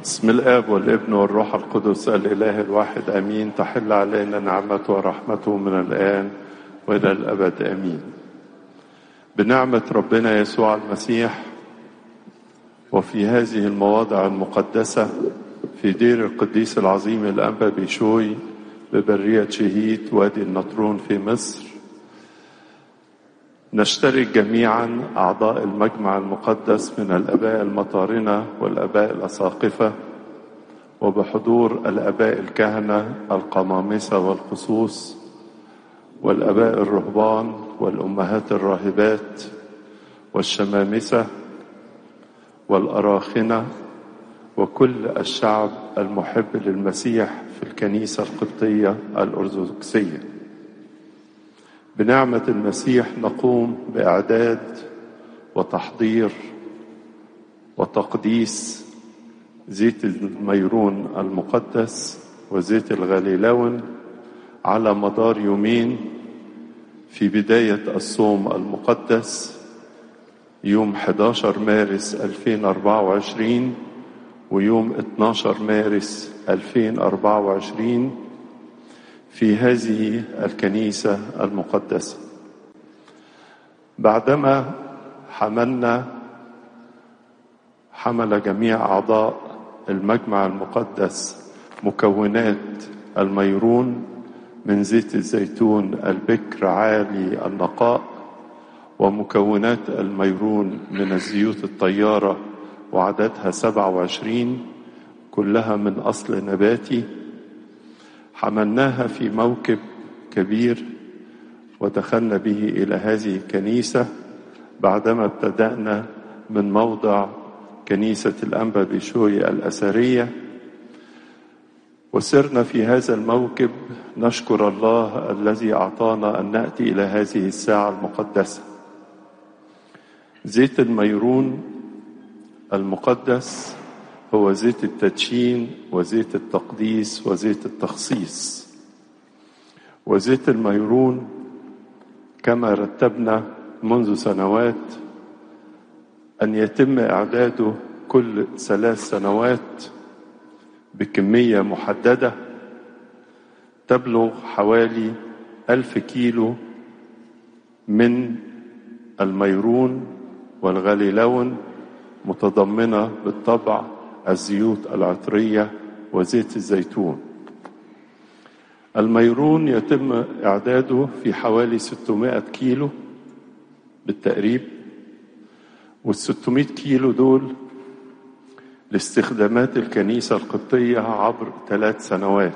بسم الآب والابن والروح القدس الإله الواحد أمين تحل علينا نعمته ورحمته من الآن وإلى الأبد أمين بنعمة ربنا يسوع المسيح وفي هذه المواضع المقدسة في دير القديس العظيم الأنبا بيشوي ببرية شهيد وادي النطرون في مصر نشترك جميعا أعضاء المجمع المقدس من الآباء المطارنة والآباء الأساقفة وبحضور الآباء الكهنة القمامسة والخصوص والآباء الرهبان والأمهات الراهبات والشمامسة والأراخنة وكل الشعب المحب للمسيح في الكنيسة القبطية الأرثوذكسية بنعمة المسيح نقوم بإعداد وتحضير وتقديس زيت الميرون المقدس وزيت الغليلون على مدار يومين في بداية الصوم المقدس يوم 11 مارس 2024 ويوم 12 مارس 2024 في هذه الكنيسة المقدسة بعدما حملنا حمل جميع أعضاء المجمع المقدس مكونات الميرون من زيت الزيتون البكر عالي النقاء ومكونات الميرون من الزيوت الطيارة وعددها 27 كلها من أصل نباتي حملناها في موكب كبير ودخلنا به إلى هذه الكنيسة بعدما ابتدأنا من موضع كنيسة الأنبا بشوي الأثرية وسرنا في هذا الموكب نشكر الله الذي أعطانا أن نأتي إلى هذه الساعة المقدسة زيت الميرون المقدس هو زيت التدشين وزيت التقديس وزيت التخصيص وزيت الميرون كما رتبنا منذ سنوات أن يتم إعداده كل ثلاث سنوات بكمية محددة تبلغ حوالي ألف كيلو من الميرون والغليلون متضمنة بالطبع الزيوت العطرية وزيت الزيتون الميرون يتم إعداده في حوالي 600 كيلو بالتقريب وال 600 كيلو دول لاستخدامات الكنيسة القبطية عبر ثلاث سنوات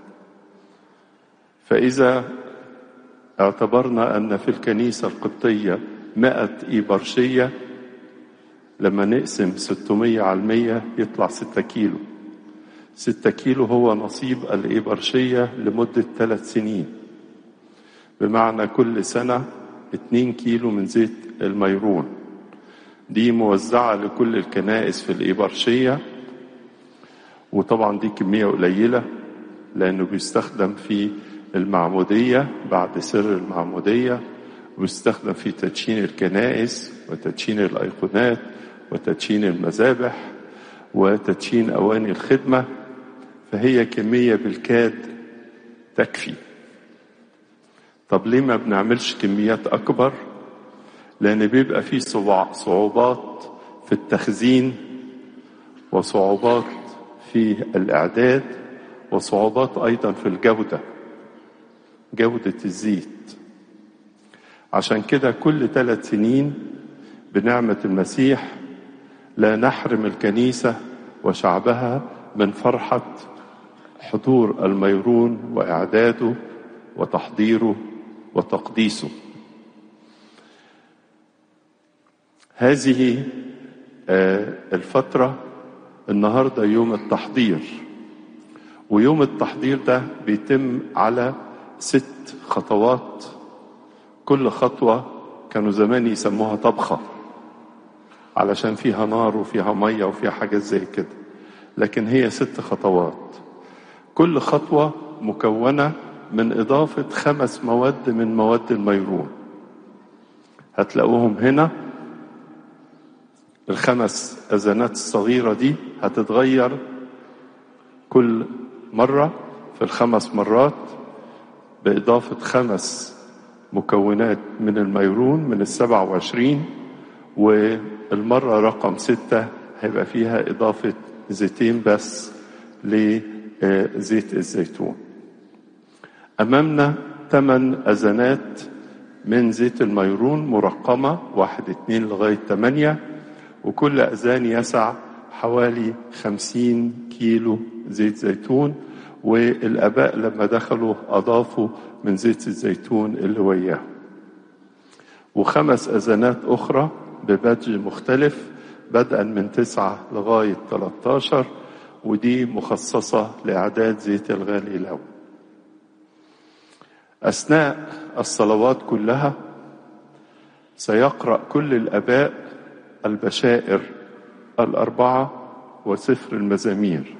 فإذا اعتبرنا أن في الكنيسة القبطية مئة إيبرشية لما نقسم 600 على المية يطلع 6 كيلو 6 كيلو هو نصيب الإبرشية لمدة ثلاث سنين بمعنى كل سنة 2 كيلو من زيت الميرون دي موزعة لكل الكنائس في الإبرشية وطبعا دي كمية قليلة لأنه بيستخدم في المعمودية بعد سر المعمودية ويستخدم في تدشين الكنائس وتدشين الأيقونات وتدشين المذابح وتدشين أواني الخدمة فهي كمية بالكاد تكفي طب ليه ما بنعملش كميات أكبر لأن بيبقى فيه صعوبات في التخزين وصعوبات في الإعداد وصعوبات أيضا في الجودة جودة الزيت عشان كده كل ثلاث سنين بنعمة المسيح لا نحرم الكنيسة وشعبها من فرحة حضور الميرون وإعداده وتحضيره وتقديسه هذه الفترة النهاردة يوم التحضير ويوم التحضير ده بيتم على ست خطوات كل خطوة كانوا زمان يسموها طبخة علشان فيها نار وفيها مية وفيها حاجات زي كده لكن هي ست خطوات كل خطوة مكونة من إضافة خمس مواد من مواد الميرون هتلاقوهم هنا الخمس أذانات الصغيرة دي هتتغير كل مرة في الخمس مرات بإضافة خمس مكونات من الميرون من السبعة وعشرين والمرة رقم ستة هيبقى فيها إضافة زيتين بس لزيت الزيتون أمامنا ثمان أذانات من زيت الميرون مرقمة واحد اتنين لغاية تمانية وكل أذان يسع حوالي خمسين كيلو زيت زيتون والآباء لما دخلوا أضافوا من زيت الزيتون اللي وياه وخمس أذانات أخرى ببدج مختلف بدءا من تسعة لغاية 13 ودي مخصصة لإعداد زيت الغالي له أثناء الصلوات كلها سيقرأ كل الآباء البشائر الأربعة وسفر المزامير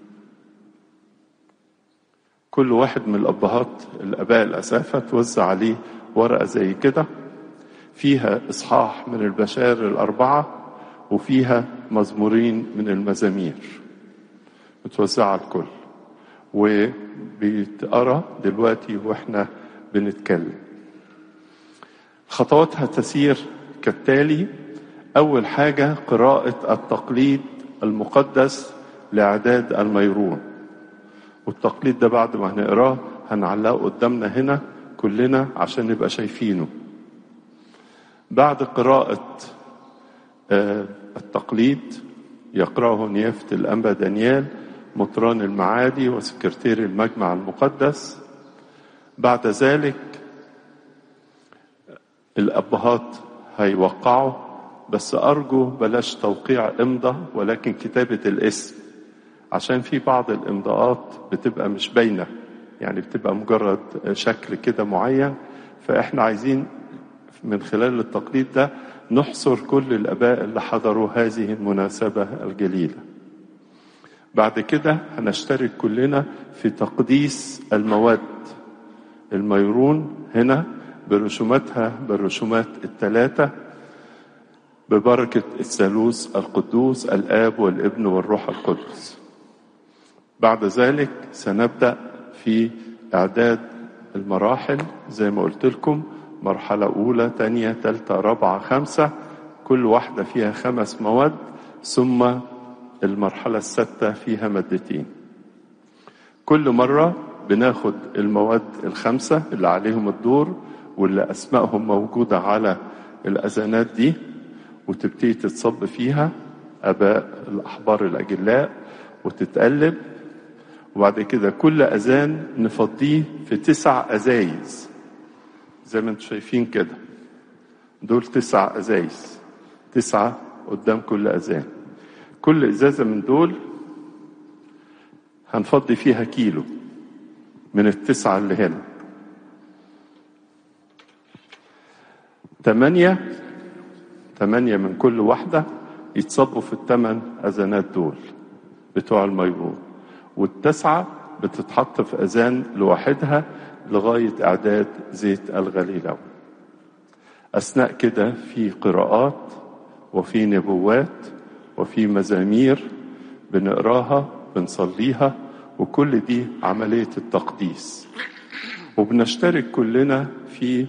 كل واحد من الأبهات الآباء الأسافة توزع عليه ورقة زي كده فيها إصحاح من البشائر الأربعة وفيها مزمورين من المزامير متوزعة على الكل وبيتقرا دلوقتي واحنا بنتكلم خطواتها تسير كالتالي أول حاجة قراءة التقليد المقدس لإعداد الميرون والتقليد ده بعد ما هنقراه هنعلقه قدامنا هنا كلنا عشان نبقى شايفينه بعد قراءة آه التقليد يقرأه نيافة الأنبا دانيال مطران المعادي وسكرتير المجمع المقدس بعد ذلك الأبهات هيوقعوا بس أرجو بلاش توقيع إمضة ولكن كتابة الاسم عشان في بعض الإمضاءات بتبقى مش باينة يعني بتبقى مجرد شكل كده معين فإحنا عايزين من خلال التقليد ده نحصر كل الآباء اللي حضروا هذه المناسبة الجليلة بعد كده هنشترك كلنا في تقديس المواد الميرون هنا برسوماتها بالرسومات الثلاثة ببركة الثالوث القدوس الآب والابن والروح القدس بعد ذلك سنبدأ في إعداد المراحل زي ما قلت لكم مرحلة أولى تانية تالتة رابعة خمسة كل واحدة فيها خمس مواد ثم المرحلة الستة فيها مادتين كل مرة بناخد المواد الخمسة اللي عليهم الدور واللي أسمائهم موجودة على الأذانات دي وتبتدي تتصب فيها أباء الأحبار الأجلاء وتتقلب وبعد كده كل أذان نفضيه في تسع أزايز زي ما انتم شايفين كده دول تسع أزايز تسعة قدام كل أذان كل إزازة من دول هنفضي فيها كيلو من التسعة اللي هنا تمانية تمانية من كل واحدة يتصبوا في التمن أذانات دول بتوع الميرون والتسعة بتتحط في أذان لوحدها لغاية إعداد زيت الغليلة أثناء كده في قراءات وفي نبوات وفي مزامير بنقراها بنصليها وكل دي عملية التقديس وبنشترك كلنا في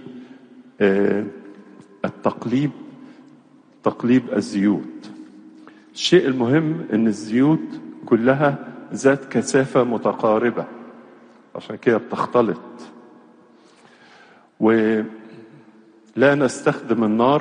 التقليب تقليب الزيوت الشيء المهم ان الزيوت كلها ذات كثافة متقاربة عشان كده بتختلط ولا نستخدم النار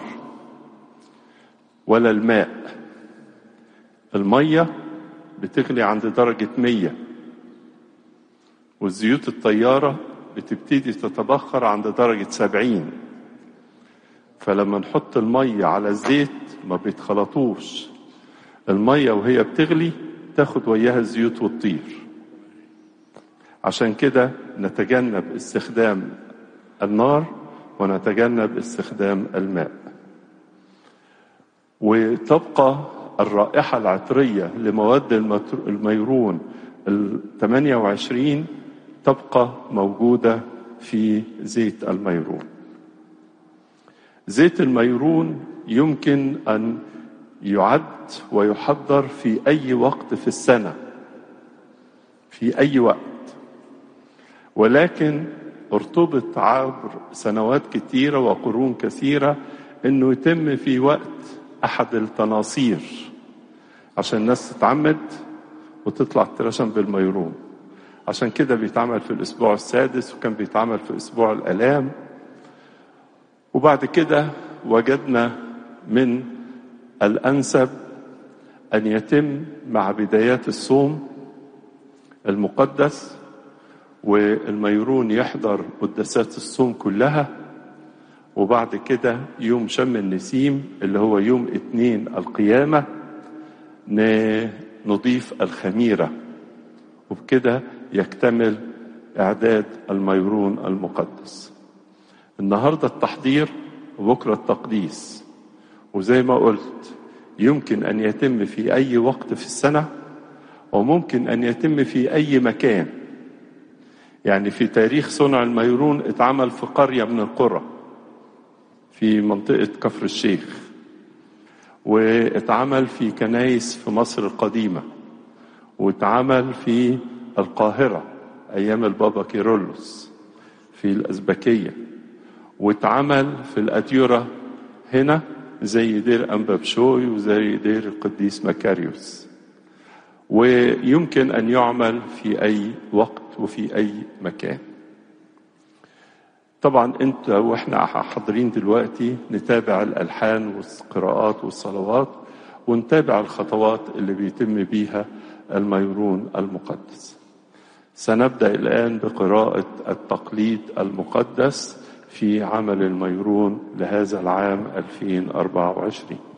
ولا الماء المية بتغلي عند درجة مية والزيوت الطيارة بتبتدي تتبخر عند درجة سبعين فلما نحط المية على الزيت ما بيتخلطوش المية وهي بتغلي تاخد وياها الزيوت وتطير عشان كده نتجنب استخدام النار ونتجنب استخدام الماء وتبقى الرائحة العطرية لمواد الميرون ال 28 تبقى موجودة في زيت الميرون زيت الميرون يمكن أن يعد ويحضر في أي وقت في السنة في أي وقت ولكن ارتبط عبر سنوات كثيرة وقرون كثيرة انه يتم في وقت احد التناصير عشان الناس تتعمد وتطلع ترشم بالميرون عشان كده بيتعمل في الاسبوع السادس وكان بيتعمل في اسبوع الالام وبعد كده وجدنا من الانسب ان يتم مع بدايات الصوم المقدس والميرون يحضر قداسات الصوم كلها وبعد كده يوم شم النسيم اللي هو يوم اتنين القيامة نضيف الخميرة وبكده يكتمل إعداد الميرون المقدس النهاردة التحضير وبكرة التقديس وزي ما قلت يمكن أن يتم في أي وقت في السنة وممكن أن يتم في أي مكان يعني في تاريخ صنع الميرون اتعمل في قرية من القرى في منطقة كفر الشيخ واتعمل في كنايس في مصر القديمة واتعمل في القاهرة أيام البابا كيرلس في الأزبكية واتعمل في الأديرة هنا زي دير أنبابشوي وزي دير القديس مكاريوس ويمكن أن يعمل في أي وقت وفي أي مكان طبعا انت واحنا حاضرين دلوقتي نتابع الالحان والقراءات والصلوات ونتابع الخطوات اللي بيتم بيها الميرون المقدس سنبدا الان بقراءه التقليد المقدس في عمل الميرون لهذا العام 2024